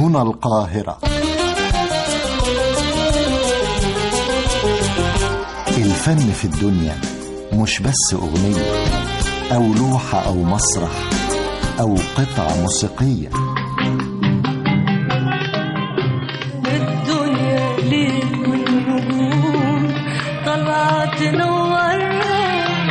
هنا القاهرة الفن في الدنيا مش بس أغنية أو لوحة أو مسرح أو قطعة موسيقية الدنيا ليل والنجوم طلعت تنورنا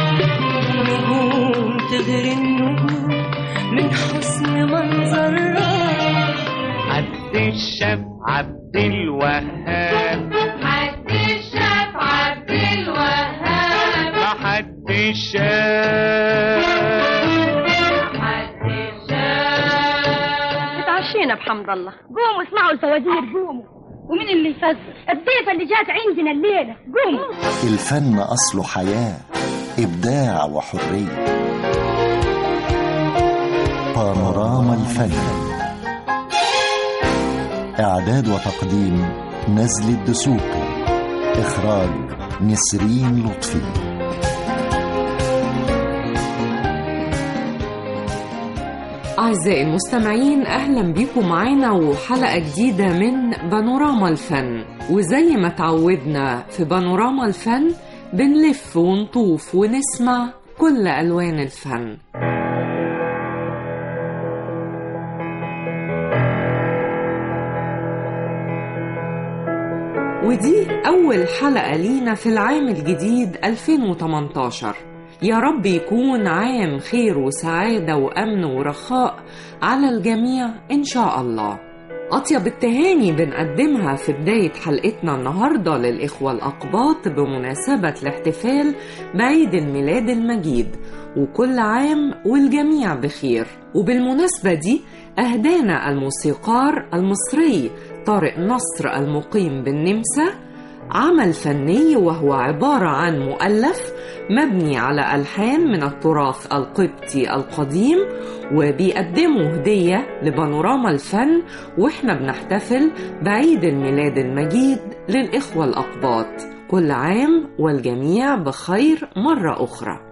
نجوم تغري النجوم من حسن منظرها عبد الشاف عبد الوهاب حد الشاف عبد الوهاب حد الشاف حد الشاف اتعشينا بحمد الله قوموا اسمعوا الفوازير قوموا ومين اللي يفزر الضيفة اللي جات عندنا الليلة قوموا الفن أصله حياة إبداع وحرية بانوراما الفن إعداد وتقديم نزل الدسوقي إخراج نسرين لطفي أعزائي المستمعين أهلا بيكم معانا وحلقة جديدة من بانوراما الفن وزي ما تعودنا في بانوراما الفن بنلف ونطوف ونسمع كل ألوان الفن ودي أول حلقة لينا في العام الجديد 2018 يا رب يكون عام خير وسعادة وأمن ورخاء على الجميع إن شاء الله أطيب التهاني بنقدمها في بداية حلقتنا النهاردة للإخوة الأقباط بمناسبة الاحتفال بعيد الميلاد المجيد وكل عام والجميع بخير وبالمناسبة دي أهدانا الموسيقار المصري طارق نصر المقيم بالنمسا عمل فني وهو عبارة عن مؤلف مبني على ألحان من التراث القبطي القديم وبيقدموا هدية لبانوراما الفن وإحنا بنحتفل بعيد الميلاد المجيد للإخوة الأقباط كل عام والجميع بخير مرة أخرى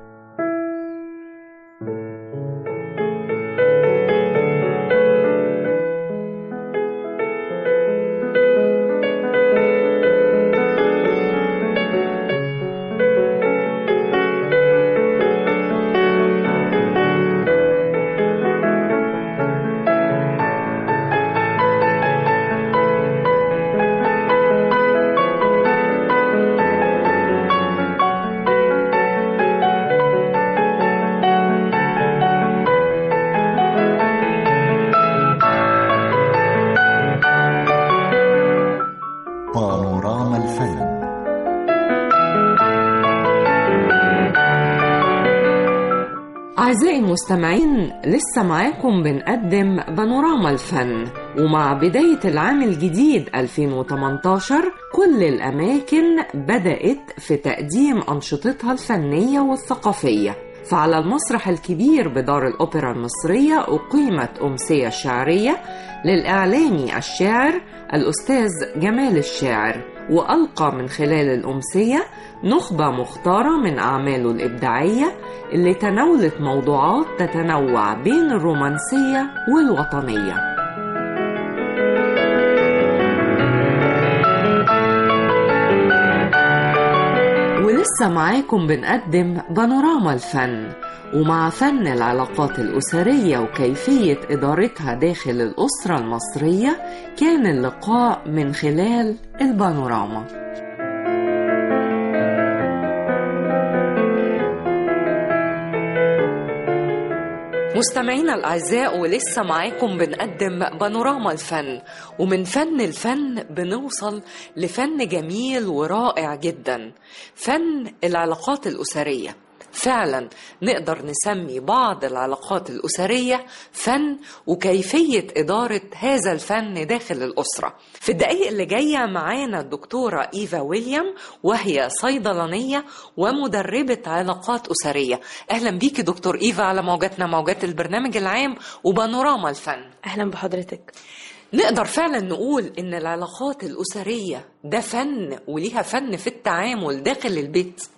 بانوراما الفن أعزائي المستمعين لسه معاكم بنقدم بانوراما الفن ومع بداية العام الجديد 2018 كل الأماكن بدأت في تقديم أنشطتها الفنية والثقافية فعلى المسرح الكبير بدار الأوبرا المصرية أقيمت أمسية شعرية للإعلامي الشاعر الأستاذ جمال الشاعر وألقى من خلال الأمسية نخبة مختارة من أعماله الإبداعية اللي تناولت موضوعات تتنوع بين الرومانسية والوطنية ولسه معاكم بنقدم بانوراما الفن ومع فن العلاقات الأسرية وكيفية إدارتها داخل الأسرة المصرية كان اللقاء من خلال البانوراما مستمعينا الأعزاء ولسه معاكم بنقدم بانوراما الفن ومن فن الفن بنوصل لفن جميل ورائع جدا فن العلاقات الأسرية فعلا نقدر نسمي بعض العلاقات الأسرية فن وكيفية إدارة هذا الفن داخل الأسرة في الدقايق اللي جاية معانا الدكتورة إيفا ويليام وهي صيدلانية ومدربة علاقات أسرية أهلا بيكي دكتور إيفا على موجاتنا موجات البرنامج العام وبانوراما الفن اهلا بحضرتك نقدر فعلا نقول إن العلاقات الأسرية ده فن وليها فن في التعامل داخل البيت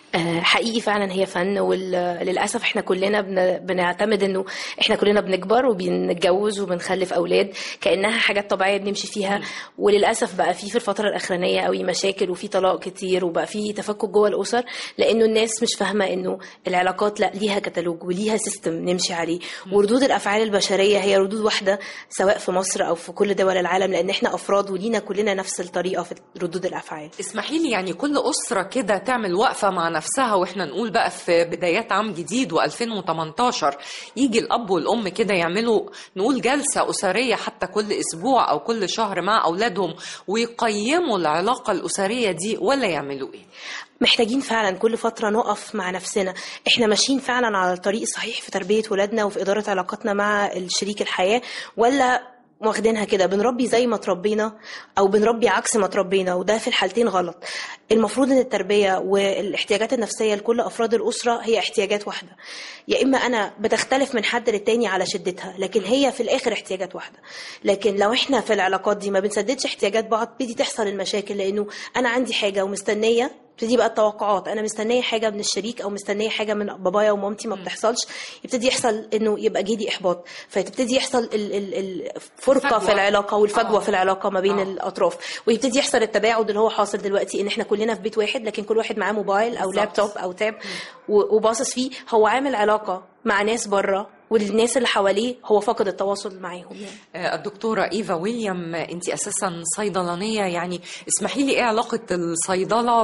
آه، حقيقي فعلا هي فن وللاسف احنا كلنا بن- بنعتمد انه احنا كلنا بنكبر وبنتجوز وبنخلف اولاد كانها حاجات طبيعيه بنمشي فيها وللاسف بقى في في الفتره الاخرانيه قوي مشاكل وفي طلاق كتير وبقى في تفكك جوه الاسر لانه الناس مش فاهمه انه العلاقات لا ليها كتالوج وليها سيستم نمشي عليه وردود الافعال البشريه هي ردود واحده سواء في مصر او في كل دول العالم لان احنا افراد ولينا كلنا نفس الطريقه في ردود الافعال اسمحي لي يعني كل أسرة كده تعمل وقفة مع نفسها واحنا نقول بقى في بدايات عام جديد و2018 يجي الأب والأم كده يعملوا نقول جلسة أسرية حتى كل أسبوع أو كل شهر مع أولادهم ويقيموا العلاقة الأسرية دي ولا يعملوا إيه؟ محتاجين فعلا كل فترة نقف مع نفسنا احنا ماشيين فعلا على الطريق الصحيح في تربية ولادنا وفي إدارة علاقاتنا مع الشريك الحياة ولا واخدينها كده بنربي زي ما تربينا او بنربي عكس ما تربينا وده في الحالتين غلط المفروض ان التربيه والاحتياجات النفسيه لكل افراد الاسره هي احتياجات واحده يا اما انا بتختلف من حد للتاني على شدتها لكن هي في الاخر احتياجات واحده لكن لو احنا في العلاقات دي ما بنسددش احتياجات بعض بتبتدي تحصل المشاكل لانه انا عندي حاجه ومستنيه تبتدي بقى التوقعات انا مستنيه حاجه من الشريك او مستنيه حاجه من بابايا ومامتي ما بتحصلش يبتدي يحصل انه يبقى جيلي احباط فتبتدي يحصل ال- ال- الفرقه فجوة. في العلاقه والفجوه آه. في العلاقه ما بين آه. الاطراف ويبتدي يحصل التباعد اللي هو حاصل دلوقتي ان احنا كلنا في بيت واحد لكن كل واحد معاه موبايل او بالظبط. لابتوب او تاب و- وباصص فيه هو عامل علاقه مع ناس بره والناس اللي حواليه هو فقد التواصل معاهم يعني. آه، الدكتورة إيفا ويليام آه، أنت أساسا صيدلانية يعني اسمحي لي إيه علاقة الصيدلة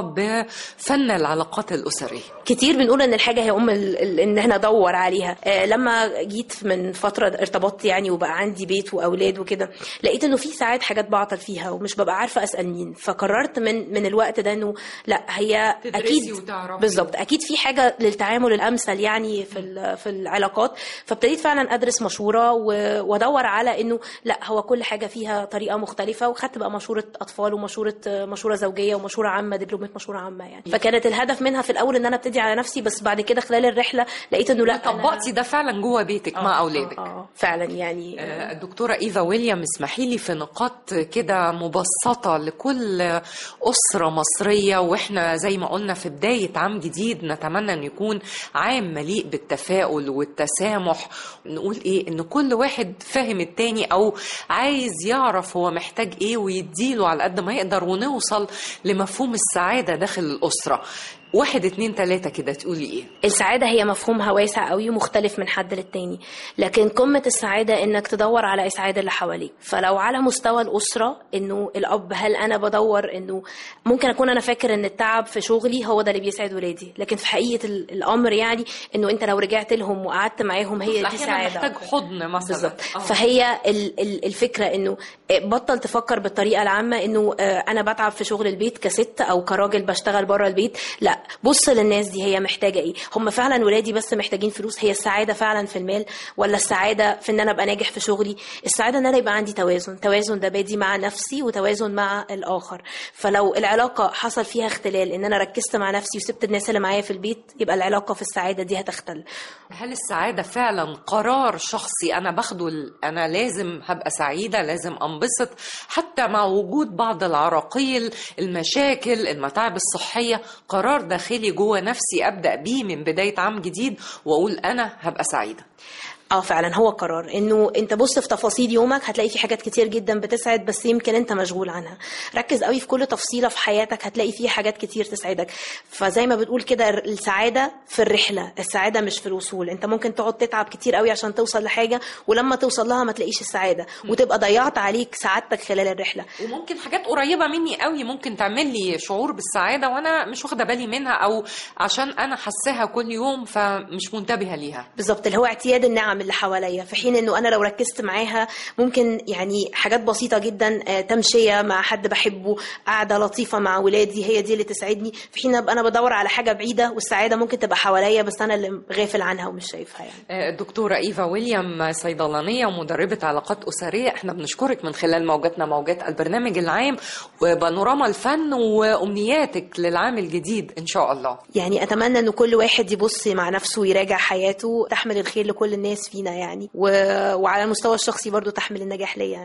بفن العلاقات الأسرية؟ كتير بنقول ان الحاجه هي ام ال- ال- ان احنا ندور عليها آه لما جيت من فتره ارتبطت يعني وبقى عندي بيت واولاد وكده لقيت انه في ساعات حاجات بعطل فيها ومش ببقى عارفه اسال مين فقررت من من الوقت ده انه لا هي تدرسي اكيد وتعرفي. بالظبط اكيد في حاجه للتعامل الامثل يعني في ال- في العلاقات فابتديت فعلا ادرس مشوره و- وادور على انه لا هو كل حاجه فيها طريقه مختلفه وخدت بقى مشوره اطفال ومشوره مشوره زوجيه ومشوره عامه دبلومه مشوره عامه يعني فكانت الهدف منها في الاول ان انا ابتدي على نفسي بس بعد كده خلال الرحله لقيت انه لا أنا- طبقتي ده فعلا جوه بيتك مع أولادك آه، آه، فعلا يعني آه، الدكتورة إيفا ويليام اسمحي لي في نقاط كده مبسطة لكل أسرة مصرية وإحنا زي ما قلنا في بداية عام جديد نتمنى أن يكون عام مليء بالتفاؤل والتسامح نقول إيه إن كل واحد فاهم التاني أو عايز يعرف هو محتاج إيه ويديله على قد ما يقدر ونوصل لمفهوم السعادة داخل الأسرة واحد اتنين تلاتة كده تقولي إيه السعادة هي مفهومها واسع قوي ومختلف من حد للتاني لكن قمة السعادة انك تدور على اسعاد اللي حواليك فلو على مستوى الأسرة انه الأب هل أنا بدور انه ممكن أكون أنا فاكر ان التعب في شغلي هو ده اللي بيسعد ولادي لكن في حقيقة ال- الأمر يعني انه انت لو رجعت لهم وقعدت معاهم هي دي أحيانا سعادة محتاج حضن مثلا بالظبط آه. فهي ال- ال- الفكره انه بطل تفكر بالطريقه العامه انه آه، انا بتعب في شغل البيت كست او كراجل بشتغل بره البيت لا بص للناس دي هي محتاجه ايه هم فعلا ولادي بس محتاجين فلوس هي السعاده فعلا في المال ولا السعاده في ان انا ابقى ناجح في شغلي السعاده ان انا يبقى عندي توازن توازن ده بادي مع نفسي وتوازن مع الاخر فلو العلاقه حصل فيها اختلال ان انا ركزت مع نفسي وسبت الناس اللي معايا في البيت يبقى العلاقه في السعاده دي هتختل هل السعادة فعلا قرار شخصي أنا باخده ال- أنا لازم هبقى سعيدة لازم أنبسط حتى مع وجود بعض العراقيل المشاكل المتاعب الصحية قرار داخلي جوه نفسي أبدأ بيه من بداية عام جديد وأقول أنا هبقى سعيدة اه فعلا هو قرار انه انت بص في تفاصيل يومك هتلاقي في حاجات كتير جدا بتسعد بس يمكن انت مشغول عنها ركز قوي في كل تفصيله في حياتك هتلاقي فيه حاجات كتير تسعدك فزي ما بتقول كده السعاده في الرحله السعاده مش في الوصول انت ممكن تقعد تتعب كتير قوي عشان توصل لحاجه ولما توصل لها ما تلاقيش السعاده وتبقى ضيعت عليك سعادتك خلال الرحله وممكن حاجات قريبة مني قوي ممكن تعمل لي شعور بالسعادة وأنا مش واخدة بالي منها أو عشان أنا حساها كل يوم فمش منتبهة ليها بالظبط اللي هو اعتياد النعم اللي حواليا في حين انه انا لو ركزت معاها ممكن يعني حاجات بسيطه جدا آه، تمشيه مع حد بحبه قاعده لطيفه مع ولادي هي دي اللي تسعدني في حين ابقى انا بدور على حاجه بعيده والسعاده ممكن تبقى حواليا بس انا اللي غافل عنها ومش شايفها يعني الدكتورة إيفا ويليام صيدلانية ومدربة علاقات أسرية احنا بنشكرك من خلال موجاتنا موجات البرنامج العام وبانوراما الفن وأمنياتك للعام الجديد إن شاء الله يعني اتمنى ان كل واحد يبص مع نفسه ويراجع حياته تحمل الخير لكل الناس فينا يعني و... وعلى المستوى الشخصي برضو تحمل النجاح ليا يعني.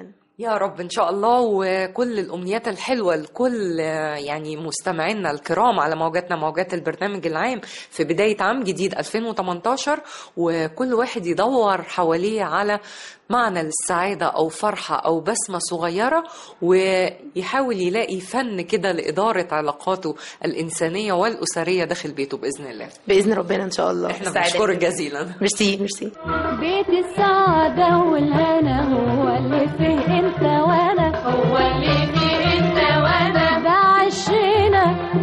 يا رب ان شاء الله وكل الامنيات الحلوه لكل آه، يعني مستمعينا الكرام على موجاتنا موجات البرنامج العام في بدايه عام جديد 2018 وكل واحد يدور حواليه على معنى للسعاده او فرحه او بسمه صغيره ويحاول يلاقي فن كده لاداره علاقاته الانسانيه والاسريه داخل بيته باذن الله باذن ربنا ان شاء الله احنا سعادة بنشكرك جداً. جزيلا ميرسي ميرسي بيت السعادة والهنا هو اللي فيه انت وانا هو اللي فيه انت وانا ده عشنا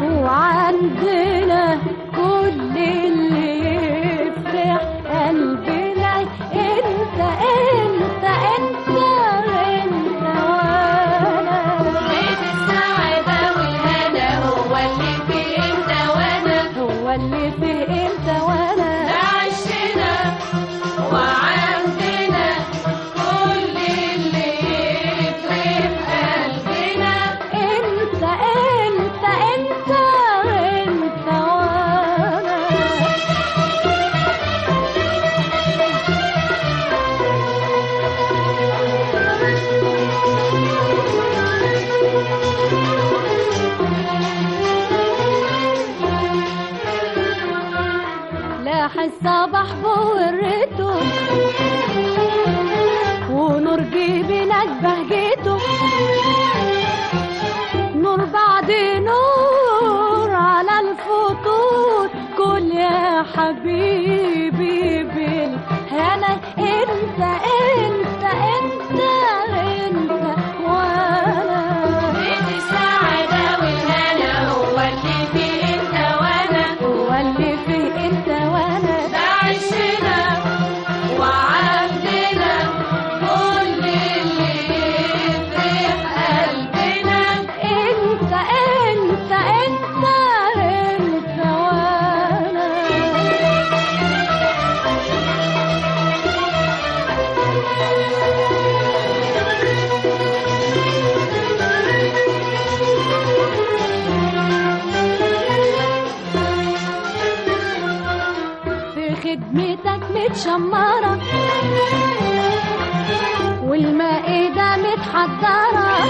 وعندنا كل اللي يفرح قلبنا انت انت انت انت وانا بيت السعادة والهنا هو اللي فيه انت وانا هو اللي فيه انت وانا ده عشنا وعندنا كل اللي يفرح قلبنا انت انت انت انت وانا لاح الصباح بورته ونور جيبنك بهجته نور بعد نور على الفطور كل يا حبيبي بالهنا انت انت انت انت وانا بيت السعادة والهنا هو اللي فيه انت وانا هو اللي فيه انت وانا ده عشنا وعندنا كل اللي يفرح قلبنا انت انت انت انت وانا في خدمتك متشمرة والمائدة متحضرة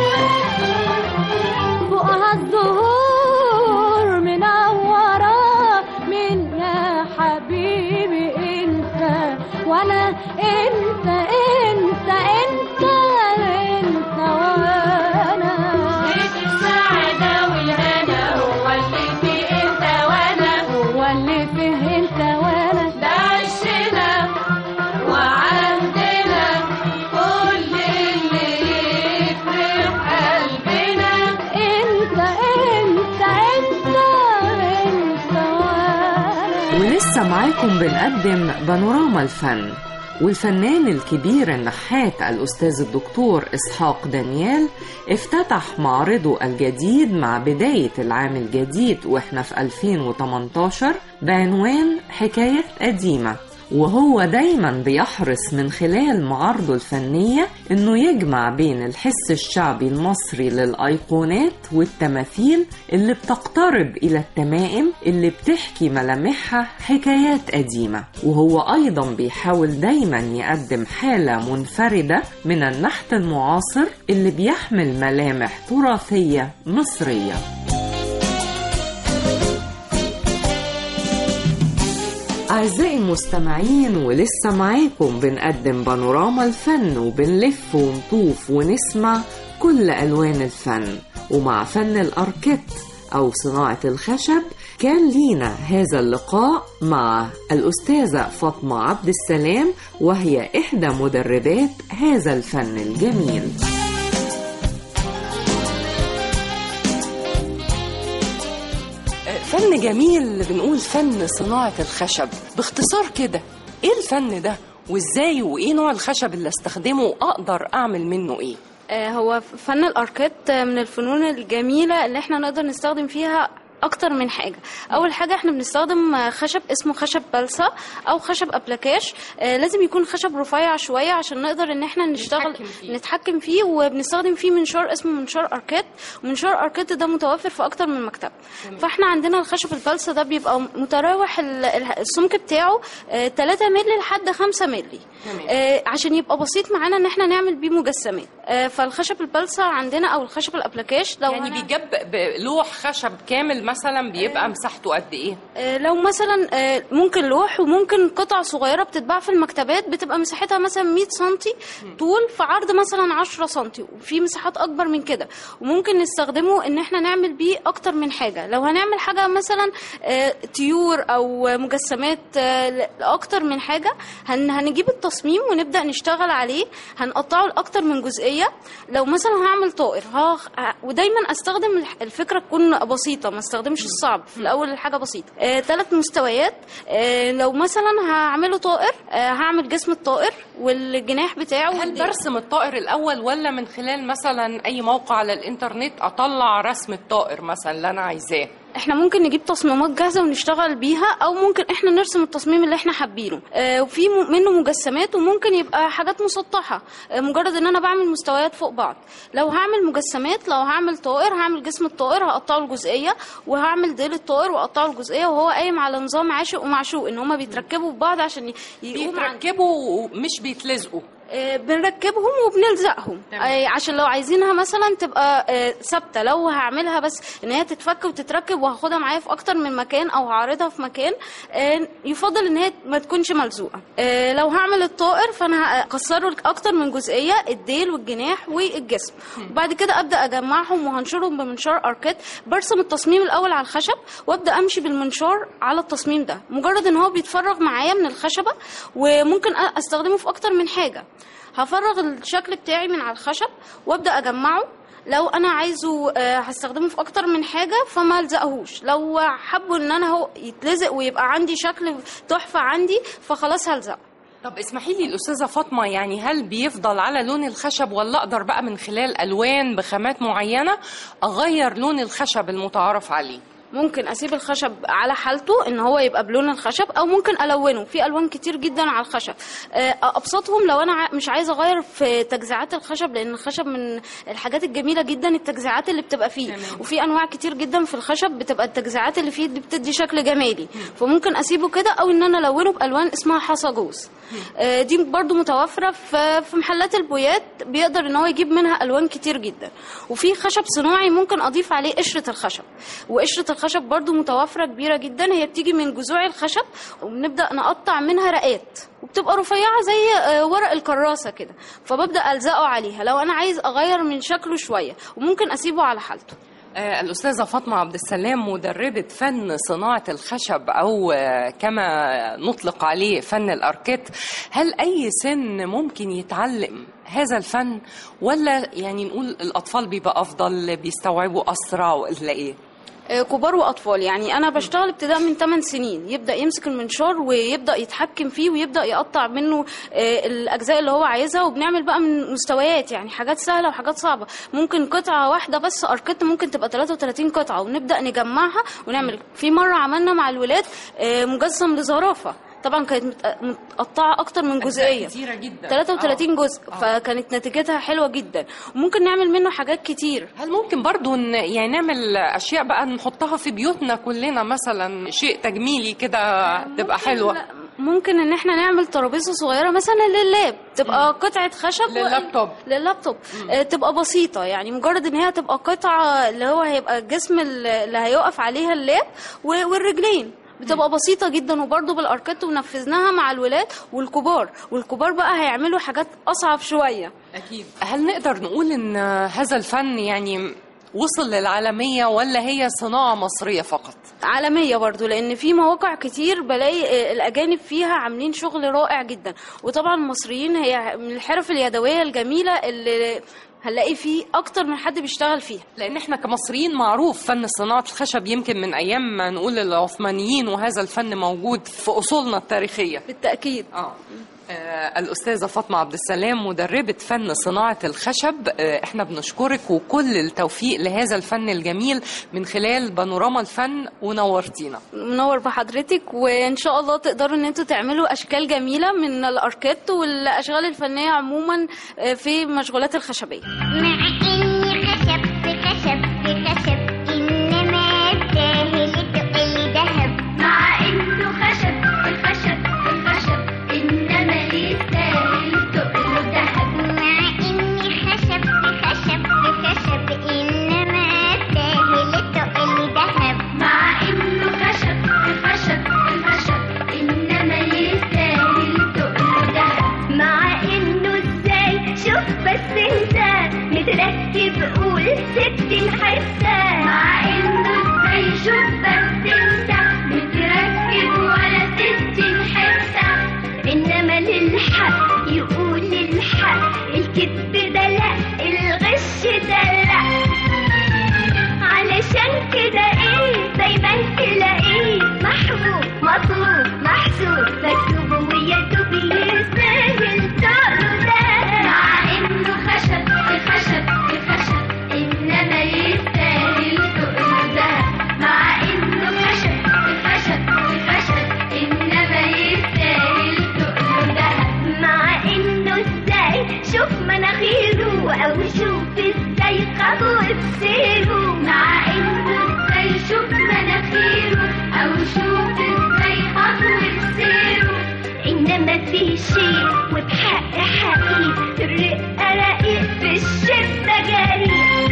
فوقها الزهور منورة من يا حبيبي انت وانا انت انت انت انت وانا بيت السعادة والهنا هو اللي فيه انت وانا هو اللي فيه انت وانا ده عشنا وعندنا كل اللي يفرح قلبنا انت انت انت انت وانا ولسه معاكم بنقدم بانوراما الفن والفنان الكبير النحات الأستاذ الدكتور إسحاق دانيال افتتح معرضه الجديد مع بداية العام الجديد وإحنا في 2018 بعنوان حكايات قديمة وهو دايما بيحرص من خلال معارضه الفنية انه يجمع بين الحس الشعبي المصري للأيقونات والتماثيل اللي بتقترب إلى التمائم اللي بتحكي ملامحها حكايات قديمة وهو أيضا بيحاول دايما يقدم حالة منفردة من النحت المعاصر اللي بيحمل ملامح تراثية مصرية أعزائي المستمعين ولسه معاكم بنقدم بانوراما الفن وبنلف ونطوف ونسمع كل ألوان الفن ومع فن الأركيت أو صناعة الخشب كان لينا هذا اللقاء مع الأستاذة فاطمة عبد السلام وهي إحدى مدربات هذا الفن الجميل فن جميل بنقول فن صناعة الخشب باختصار كده ايه الفن ده وازاي وايه نوع الخشب اللي استخدمه واقدر اعمل منه ايه آه، هو فن الاركيت من الفنون الجميله اللي احنا نقدر نستخدم فيها اكتر من حاجه اول حاجه احنا بنستخدم خشب اسمه خشب بلسه او خشب ابلكاش آه، لازم يكون خشب رفيع شويه عشان نقدر ان احنا نشتغل نتحكم فيه. نتحكم فيه وبنستخدم فيه منشار اسمه منشار اركات ومنشار اركات ده متوفر في اكتر من مكتب فاحنا عندنا الخشب البلسه ده بيبقى متراوح ال- ال- السمك بتاعه آه، 3 مللي لحد 5 مللي تمام. آه، عشان يبقى بسيط معانا ان احنا نعمل بيه مجسمات آه، فالخشب البلسه عندنا او الخشب الابلكاش لو يعني أنا- بيجاب بلوح خشب كامل مثلا بيبقى مساحته قد ايه آه، لو مثلا آه، ممكن لوح وممكن قطع صغيره بتتباع في المكتبات بتبقى مساحتها مثلا 100 سنتي طول في عرض مثلا 10 سنتي وفي مساحات اكبر من كده وممكن نستخدمه ان احنا نعمل بيه اكتر من حاجه لو هنعمل حاجه مثلا آه، طيور او مجسمات آه، ل- لاكتر من حاجه هن هنجيب التصميم ونبدا نشتغل عليه هنقطعه لاكتر من جزئيه لو مثلا هعمل طائر ها ودايما استخدم الح- الفكره تكون بسيطه ما استخدمش الصعب في الاول الحاجه بسيطه آه، ثلاث مستويات آه، لو مثلا هعمله طائر آه، هعمل جسم الطائر والجناح بتاعه هل والديل. برسم الطائر الاول ولا من خلال مثلا اي موقع على الانترنت اطلع رسم الطائر مثلا اللي انا عايزاه احنا ممكن نجيب تصميمات جاهزه ونشتغل بيها او ممكن احنا نرسم التصميم اللي احنا حابينه آه وفي م- منه مجسمات وممكن يبقى حاجات مسطحه آه مجرد ان انا بعمل مستويات فوق بعض لو هعمل مجسمات لو هعمل طائر هعمل جسم الطائر هقطعه الجزئيه وهعمل ديل الطائر واقطعه الجزئيه وهو قايم على نظام عاشق ومعشوق ان هما بيتركبوا في بعض عشان ي- يقوم عن- بيتركبوا ومش بيتلزقوا آه، بنركبهم وبنلزقهم آه، عشان لو عايزينها مثلا تبقى آه، ثابته لو هعملها بس ان هي تتفك وتتركب وهاخدها معايا في اكتر من مكان او هعرضها في مكان آه، يفضل ان هي ما تكونش ملزوقه آه، لو هعمل الطائر فانا هكسره اكتر من جزئيه الديل والجناح والجسم وبعد كده ابدا اجمعهم وهنشرهم بمنشار اركات برسم التصميم الاول على الخشب وابدا امشي بالمنشار على التصميم ده مجرد ان هو بيتفرغ معايا من الخشبه وممكن أ- استخدمه في اكتر من حاجه هفرغ الشكل بتاعي من على الخشب وابدا اجمعه لو انا عايزه آه، هستخدمه في اكتر من حاجه فما الزقهوش لو حبوا ان انا هو يتلزق ويبقى عندي شكل تحفه عندي فخلاص هلزقه طب اسمحي لي الاستاذه فاطمه يعني هل بيفضل على لون الخشب ولا اقدر بقى من خلال الوان بخامات معينه اغير لون الخشب المتعارف عليه ممكن اسيب الخشب على حالته ان هو يبقى بلون الخشب او ممكن الونه في الوان كتير جدا على الخشب آه، ابسطهم لو انا ع- مش عايزه اغير في تجزيعات الخشب لان الخشب من الحاجات الجميله جدا التجزيعات اللي بتبقى فيه وفي انواع كتير جدا في الخشب بتبقى التجزيعات اللي فيه دي بتدي شكل جمالي فممكن اسيبه كده او ان انا الونه بالوان اسمها حصى جوز آه، دي برضو متوفره في في محلات البويات بيقدر ان هو يجيب منها الوان كتير جدا وفي خشب صناعي ممكن اضيف عليه قشره الخشب وقشره الخشب برضو متوفره كبيره جدا هي بتيجي من جذوع الخشب وبنبدا نقطع منها رقات وبتبقى رفيعه زي آه، ورق الكراسه كده فببدا الزقه عليها لو انا عايز اغير من شكله شويه وممكن اسيبه على حالته آه، الأستاذة فاطمة عبد السلام مدربة فن صناعة الخشب أو آه، كما نطلق عليه فن الأركيت هل أي سن ممكن يتعلم هذا الفن ولا يعني نقول الأطفال بيبقى أفضل بيستوعبوا أسرع ولا إيه؟ آه، كبار واطفال يعني انا بشتغل ابتداء من 8 سنين يبدا يمسك المنشار ويبدا يتحكم فيه ويبدا يقطع منه آه، الاجزاء اللي هو عايزها وبنعمل بقى من مستويات يعني حاجات سهله وحاجات صعبه ممكن قطعه واحده بس اركت ممكن تبقى 33 قطعه ونبدا نجمعها ونعمل في مره عملنا مع الولاد آه، مجسم لزرافه طبعا كانت مت- متقطعه اكتر من جزئيه كتيرة جدا 33 جزء فكانت نتيجتها حلوه جدا وممكن نعمل منه حاجات كتير هل ممكن برضو ن- يعني نعمل أشياء بقى نحطها في بيوتنا كلنا مثلا شيء تجميلي كده تبقى حلوة لا، ممكن ان احنا نعمل ترابيزه صغيره مثلا لللاب تبقى قطعه خشب و- لللابتوب. لللابتوب آه، تبقى بسيطه يعني مجرد ان هي تبقى قطعه اللي هو هيبقى الجسم اللي هيقف عليها اللاب و- والرجلين بتبقى بسيطة جدا وبرضه بالأركات ونفذناها مع الولاد والكبار والكبار بقى هيعملوا حاجات أصعب شوية أكيد هل نقدر نقول إن هذا الفن يعني وصل للعالمية ولا هي صناعة مصرية فقط؟ عالمية برضو لأن في مواقع كتير بلاقي آه، الأجانب فيها عاملين شغل رائع جدا وطبعا المصريين هي من الحرف اليدوية الجميلة اللي هنلاقي فيه أكتر من حد بيشتغل فيها لان احنا كمصريين معروف فن صناعه الخشب يمكن من ايام ما نقول العثمانيين وهذا الفن موجود في اصولنا التاريخيه بالتأكيد اه آه، الأستاذة فاطمة عبد السلام مدربة فن صناعة الخشب آه، احنا بنشكرك وكل التوفيق لهذا الفن الجميل من خلال بانوراما الفن ونورتينا منور بحضرتك وان شاء الله تقدروا ان انتوا تعملوا اشكال جميله من الاركات والاشغال الفنيه عموما آه، في مشغولات الخشبيه مع إني خشب بخشب بخشب إنما الساهل تقل ذهب مع إنه خشب بخشب بخشب إنما الساهل تقل ذهب مع إني خشب بخشب بخشب إنما الساهل تقل ذهب مع إنه خشب بخشب بخشب إنما الساهل تقل ذهب مع إنه إزاي شوف بس انت متركب قول ست الحسة مع انه ازاي شوف بس انت متركب ولا ست الحسة انما للحق يقول الحق الكذب ده لا الغش ده لا علشان كده ايه دايما تلاقيه محبوب مطلوب محسوب مكتوب ويدوب يستاهل تقله ده مع انه خشب بخشب بخشب انما يستاهل تقله ده مع انه خشب بخشب بخشب انما يستاهل تقله ده مع انه ازاي شوف مناخيره او شوف ازاي خطوة سيره مع انه ازاي شوف مناخيره او شوف ازاي خطوة سيره انما في شيء وبحق حقيقي الرقة رقيق في الشدة جريء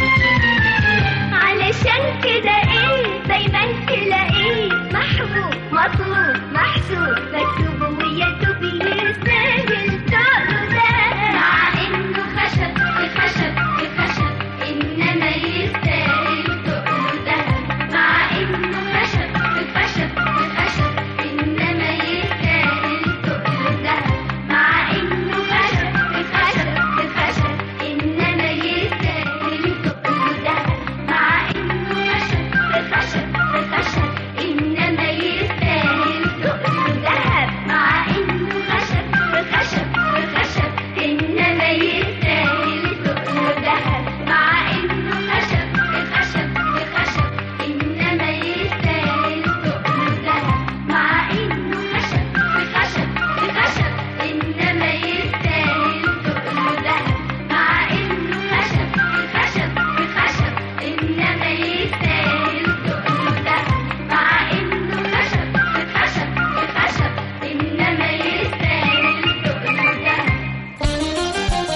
علشان كده ايه دايما تلاقيه محبوب مطلوب محسوب مكتوب ويدوب يستاهل تقله ده مع انه خشب بخشب بخشب انما يستاهل تقله ده مع انه خشب بخشب بخشب انما يستاهل تقله ده مع انه خشب بخشب بخشب انما يستاهل تقله ده مع انه خشب بخشب بخشب انما يستاهل تقله دهب مع انه خشب بخشب بخشب انما يستاهل تقله دهب مع انه خشب بخشب بخشب انما يستاهل تقله دهب مع انه خشب بخشب بخشب انما يستاهل تقله دهب مع انه خشب بخشب بخشب انما يستاهل تقله دهب مع انه خشب بخشب بخشب انما يستاهل تقله دهب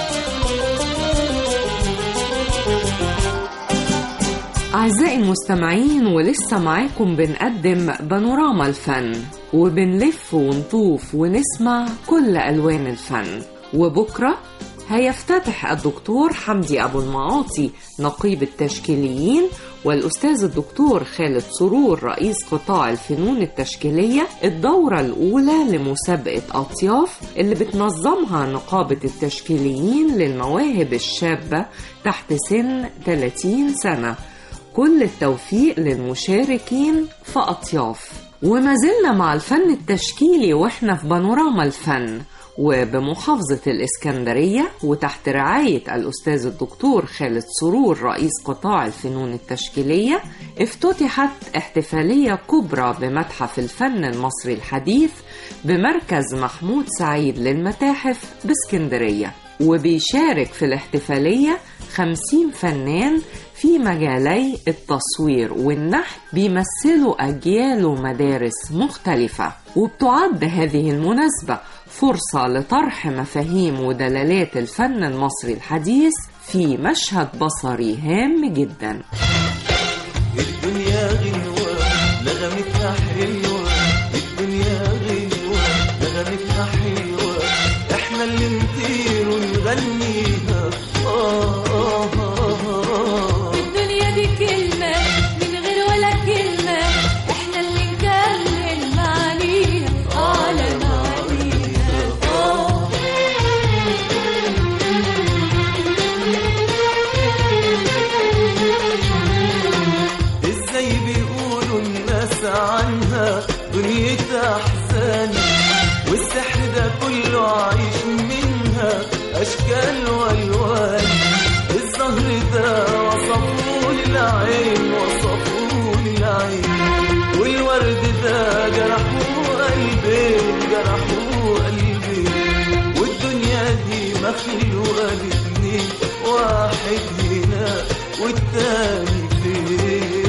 أعزائي المستمعين ولسه معاكم بنقدم بانوراما الفن وبنلف ونطوف ونسمع كل ألوان الفن وبكرة هيفتتح الدكتور حمدي أبو المعاطي نقيب التشكيليين والأستاذ الدكتور خالد سرور رئيس قطاع الفنون التشكيلية الدورة الأولى لمسابقة أطياف اللي بتنظمها نقابة التشكيليين للمواهب الشابة تحت سن 30 سنة كل التوفيق للمشاركين في أطياف وما زلنا مع الفن التشكيلي واحنا في بانوراما الفن وبمحافظة الإسكندرية وتحت رعاية الأستاذ الدكتور خالد سرور رئيس قطاع الفنون التشكيلية افتتحت احتفالية كبرى بمتحف الفن المصري الحديث بمركز محمود سعيد للمتاحف باسكندرية وبيشارك في الاحتفالية خمسين فنان في مجالي التصوير والنحت بيمثلوا أجيال ومدارس مختلفة وبتعد هذه المناسبة فرصة لطرح مفاهيم ودلالات الفن المصري الحديث في مشهد بصري هام جدا الدنيا غنوة نغمتها حلوة الدنيا غنوة نغمتها حلوة احنا اللي نطير ونغنيها آه آه آه آه الدنيا دي كلمة من غير ولا كلمة احنا اللي نكمل معانيها على معانيها آه. وعيش منها أشكال والوان الزهر ده وصفوه للعين وصفوه للعين والورد ده جرحوه قلبي جرحوه قلبي والدنيا دي مخلوقة لاتنين واحد هنا والتاني فين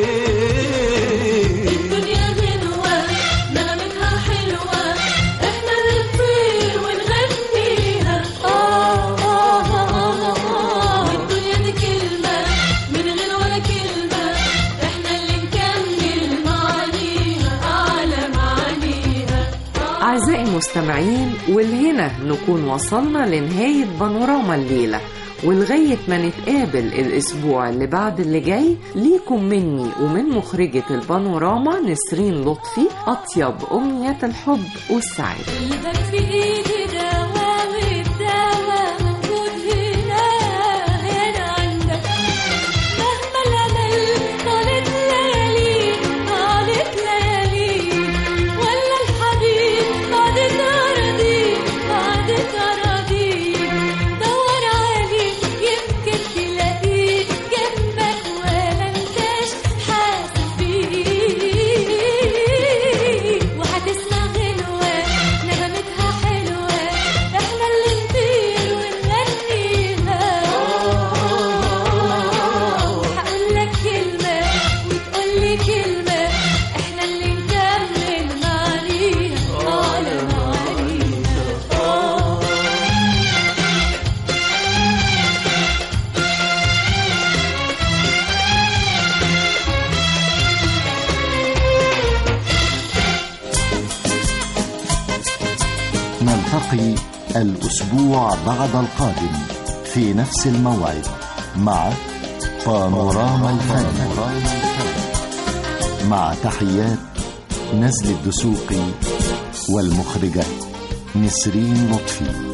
الدنيا غنوة نغمتها حلوة احنا نطير ونغنيها آه آه آه آه الدنيا دي كلمة من غير ولا كلمة احنا اللي نكمل معانيها أعلى معانيها أعزائي المستمعين والهنا نكون وصلنا لنهاية بانوراما الليلة ولغاية ما نتقابل الأسبوع اللي بعد اللي جاي ليكم مني ومن مخرجة البانوراما نسرين لطفي أطيب أمنيات الحب والسعادة ايدك في ايدي دواء والدواء موجود هنا هنا عندك مهما الامل طالت ليالي طالت ليالي ولا الحبيب بعدت اراضيك بعدت اراضيك دور عليه يمكن تلاقيه جنبك ولا انتش حاسس بيه وهتسمع غنوة نغمتها حلوة احنا اللي نطير ونغنيها هقول لك كلمة وتقول لي كلمة احنا اللي نكمل معانيها على معانيها آه نلتقي الأسبوع بعد القادم في نفس الموعد مع بانوراما الفن مع تحيات نزل الدسوقي والمخرجة نسرين لطفي